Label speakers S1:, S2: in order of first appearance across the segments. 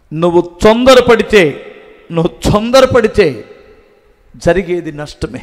S1: నువ్వు తొందరపడితే నువ్వు తొందరపడితే జరిగేది నష్టమే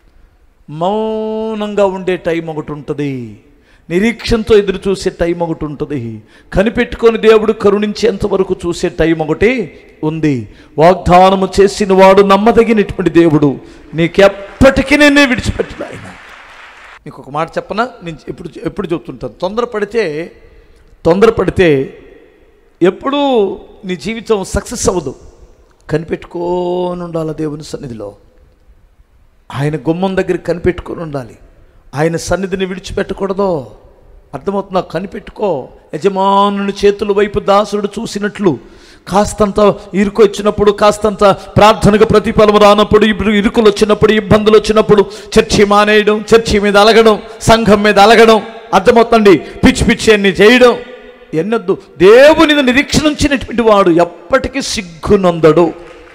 S1: మౌనంగా ఉండే టైం ఒకటి ఉంటుంది నిరీక్షణతో ఎదురు చూసే టైం ఒకటి ఉంటుంది కనిపెట్టుకొని దేవుడు కరుణించేంత వరకు చూసే టైం ఒకటి ఉంది వాగ్దానము చేసిన వాడు నమ్మదగినటువంటి దేవుడు నీకెప్పటికీ నేనే విడిచిపెట్టడు ఆయన నీకు ఒక మాట చెప్పనా నేను ఎప్పుడు ఎప్పుడు చెప్తుంటాను తొందరపడితే తొందరపడితే ఎప్పుడూ నీ జీవితం సక్సెస్ అవ్వదు కనిపెట్టుకోని ఉండాలి దేవుని సన్నిధిలో ఆయన గుమ్మం దగ్గర కనిపెట్టుకొని ఉండాలి ఆయన సన్నిధిని విడిచిపెట్టకూడదు అర్థమవుతుందా కనిపెట్టుకో యజమానుని చేతుల వైపు దాసుడు చూసినట్లు కాస్తంత ఇరుకు వచ్చినప్పుడు కాస్తంత ప్రార్థనకు ప్రతిఫలం రానప్పుడు ఇప్పుడు ఇరుకులు వచ్చినప్పుడు ఇబ్బందులు వచ్చినప్పుడు చర్చి మానేయడం చర్చి మీద అలగడం సంఘం మీద అలగడం అర్థమవుతుంది పిచ్చి పిచ్చి అన్ని చేయడం ఎన్నొద్దు దేవుని మీద నిరీక్షణ ఉంచినటువంటి వాడు ఎప్పటికీ సిగ్గునందడు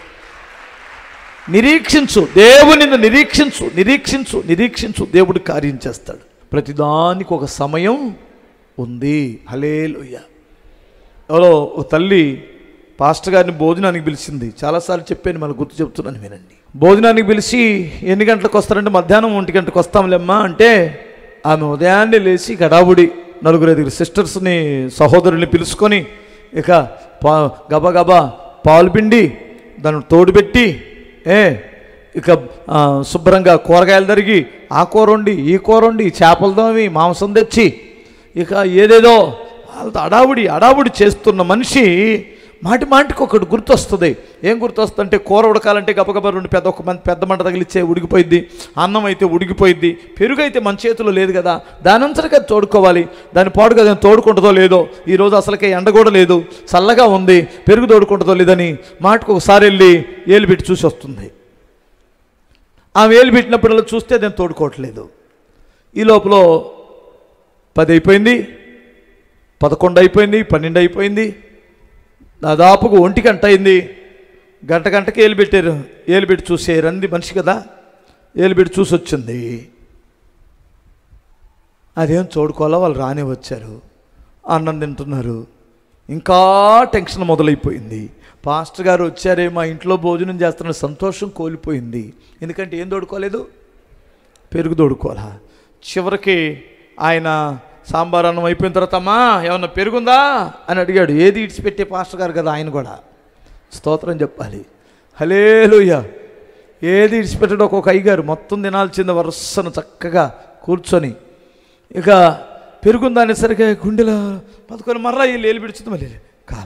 S1: నిరీక్షించు దేవుని నిరీక్షించు నిరీక్షించు నిరీక్షించు దేవుడు కార్యం చేస్తాడు ప్రతిదానికి ఒక సమయం ఉంది హలేలుయ్య ఎవరో ఒక తల్లి పాస్టర్ గారిని భోజనానికి పిలిచింది చాలాసార్లు చెప్పాను మళ్ళీ గుర్తు చెప్తున్నాను వినండి భోజనానికి పిలిచి ఎన్ని గంటలకు వస్తారంటే మధ్యాహ్నం ఒంటి గంటకు వస్తాంలేమ్మా అంటే ఆమె ఉదయాన్నే లేచి గడాబుడి నలుగురు ఐదుగురు సిస్టర్స్ని సహోదరుల్ని పిలుచుకొని ఇక పా గబా గబా పాలు పిండి దాన్ని తోడుపెట్టి ఏ ఇక ఆ, శుభ్రంగా కూరగాయలు తరిగి ఆ కూర వండి ఈ కూర వండి చేపలు తోమి మాంసం తెచ్చి ఇక ఏదేదో వాళ్ళతో అడావుడి అడావుడి చేస్తున్న మనిషి మాటి మాటికి ఒకటి గుర్తొస్తుంది ఏం గుర్తొస్తుందంటే కూర ఉడకాలంటే గబగబా రెండు పెద్ద ఒక మంది పెద్ద మంట తగిలిచ్చే ఉడికిపోయిద్ది అన్నం అయితే ఉడికిపోయిద్ది పెరుగు అయితే మన చేతిలో లేదు కదా దాని అంతటికి అది తోడుకోవాలి దాని పాడుగా దాన్ని తోడుకుంటుందో లేదో ఈరోజు అసలుకే ఎండ కూడా లేదు చల్లగా ఉంది పెరుగు తోడుకుంటుందో లేదని మాటకు ఒకసారి వెళ్ళి ఏలు పెట్టి చూసి వస్తుంది ఆమె ఏలు పెట్టినప్పుడల్లా చూస్తే దాన్ని తోడుకోవట్లేదు ఈ లోపల పది అయిపోయింది పదకొండు అయిపోయింది పన్నెండు అయిపోయింది దాదాపుగా ఒంటి గంట అయింది గంట గంటకి ఏలు పెట్టారు ఏలు పెట్టి చూసే రంది మనిషి కదా ఏలు పెట్టి చూసి వచ్చింది అదేం చూడుకోవాలా వాళ్ళు రానే వచ్చారు అన్నం తింటున్నారు ఇంకా టెన్షన్ మొదలైపోయింది పాస్టర్ గారు వచ్చారే మా ఇంట్లో భోజనం చేస్తున్న సంతోషం కోల్పోయింది ఎందుకంటే ఏం తోడుకోలేదు పెరుగు తోడుకోవాలా చివరికి ఆయన సాంబార్ అన్నం అయిపోయిన తర్వాత అమ్మా ఏమన్నా పెరుగుందా అని అడిగాడు ఏది ఇడిచిపెట్టే పాస్టర్ గారు కదా ఆయన కూడా స్తోత్రం చెప్పాలి హలేలుయ్య ఏది ఇడిచిపెట్టడం ఒక్కొక్క అయ్యగారు మొత్తం తినాల్సింది వరుసను చక్కగా కూర్చొని ఇక పెరుగుందా అనేసరికి గుండెలో పదుకొని మర్రా వీళ్ళు ఏలు పిడుచుంది మళ్ళీ కాల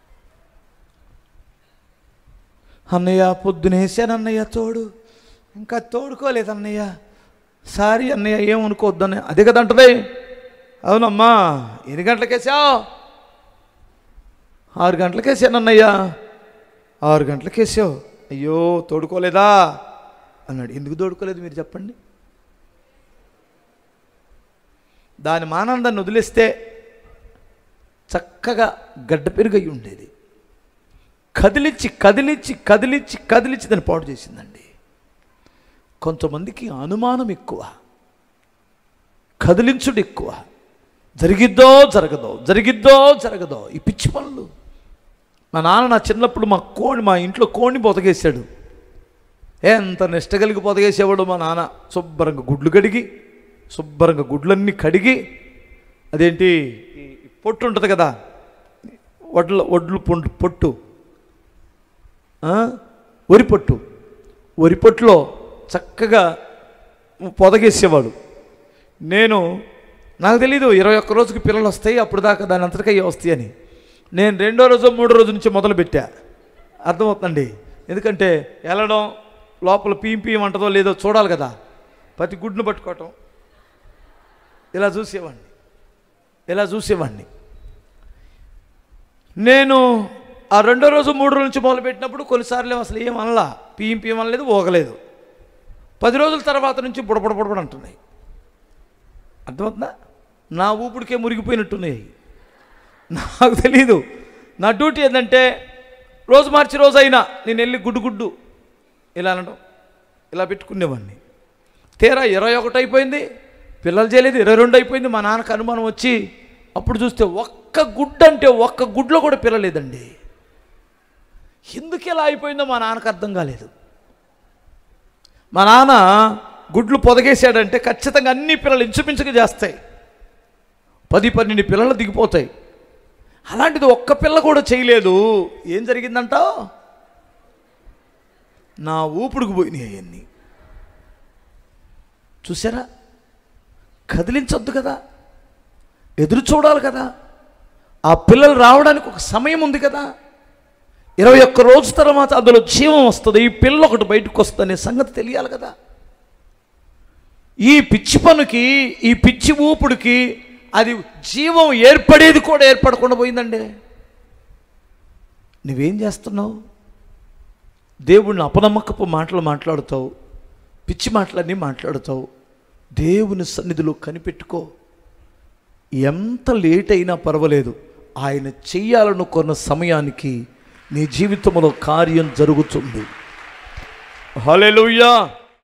S1: అన్నయ్య పొద్దునేసాను అన్నయ్య తోడు ఇంకా తోడుకోలేదు అన్నయ్య సారీ అన్నయ్య ఏమనుకోవద్దని అదే కదా అంటది అవునమ్మా ఎన్ని గంటలకేసావు ఆరు గంటలకేసాను అన్నయ్య ఆరు గంటలకేసావు అయ్యో తోడుకోలేదా అన్నాడు ఎందుకు తోడుకోలేదు మీరు చెప్పండి దాని మానందాన్ని వదిలేస్తే చక్కగా గడ్డ పెరుగై ఉండేది కదిలించి కదిలించి కదిలించి కదిలించి దాన్ని పాడు చేసిందండి కొంతమందికి అనుమానం ఎక్కువ కదిలించుడు ఎక్కువ జరిగిద్దో జరగదో జరిగిద్దో జరగదో ఈ పిచ్చి పనులు మా నాన్న నా చిన్నప్పుడు మా కోడి మా ఇంట్లో కోడిని పొతగేశాడు ఎంత నిష్ట కలిగి పొతగేసేవాడు మా నాన్న శుభ్రంగా గుడ్లు కడిగి శుభ్రంగా గుడ్లన్నీ కడిగి అదేంటి ఈ ఈ పొట్టు ఉంటుంది కదా వడ్ల వడ్లు పొండు పొట్టు ఆ? వరి పొట్టు వరి పొట్టులో చక్కగా పొదగేసేవాడు నేను నాకు తెలీదు ఇరవై ఒక్క రోజుకి పిల్లలు వస్తాయి అప్పుడు దాకా దాని అంతటికయ్యే వస్తాయి అని నేను రెండో రోజు మూడో రోజు నుంచి మొదలు పెట్టా అర్థమవుతుందండి ఎందుకంటే వెళ్ళడం లోపల పీం పీం అంటదో లేదో చూడాలి కదా ప్రతి గుడ్డును పట్టుకోవటం ఇలా చూసేవాడిని ఇలా చూసేవాడిని నేను ఆ రెండో రోజు మూడు రోజుల నుంచి మొదలుపెట్టినప్పుడు కొన్నిసార్లు ఏమో అసలు ఏం అనలా పీం పీం అనలేదు ఓగలేదు పది రోజుల తర్వాత నుంచి బుడబుడ బుడబుడ అంటున్నాయి అర్థమవుతుందా నా ఊపిడికే మురిగిపోయినట్టున్నాయి నాకు తెలీదు నా డ్యూటీ ఏంటంటే రోజు మార్చి రోజు అయినా నేను వెళ్ళి గుడ్డు గుడ్డు ఇలా అనడం ఇలా పెట్టుకునేవాడిని తీరా ఇరవై ఒకటి అయిపోయింది పిల్లలు చేయలేదు ఇరవై రెండు అయిపోయింది మా నాన్నకు అనుమానం వచ్చి అప్పుడు చూస్తే ఒక్క గుడ్డు అంటే ఒక్క గుడ్లో కూడా పిల్లలేదండి ఎందుకు ఇలా అయిపోయిందో మా నాన్నకు అర్థం కాలేదు మా నాన్న గుడ్లు పొదగేశాడంటే ఖచ్చితంగా అన్ని పిల్లలు ఇంచుమించుగా చేస్తాయి పది పన్నెండు పిల్లలు దిగిపోతాయి అలాంటిది ఒక్క పిల్ల కూడా చేయలేదు ఏం జరిగిందంటావు నా ఊపుడుకు పోయినాయి అవన్నీ చూసారా కదిలించొద్దు కదా ఎదురు చూడాలి కదా ఆ పిల్లలు రావడానికి ఒక సమయం ఉంది కదా ఇరవై ఒక్క రోజు తర్వాత అందులో జీవం వస్తుంది ఈ పిల్ల ఒకటి బయటకు వస్తుంది అనే సంగతి తెలియాలి కదా ఈ పిచ్చి పనుకి ఈ పిచ్చి ఊపుడికి అది జీవం ఏర్పడేది కూడా ఏర్పడకుండా పోయిందండి నువ్వేం చేస్తున్నావు దేవుడిని అపనమ్మకపు మాటలు మాట్లాడుతావు పిచ్చి మాటలన్నీ మాట్లాడుతావు దేవుని సన్నిధిలో కనిపెట్టుకో ఎంత లేట్ అయినా పర్వాలేదు ఆయన చెయ్యాలనుకున్న సమయానికి నీ జీవితంలో కార్యం జరుగుతుంది హల్లెలూయా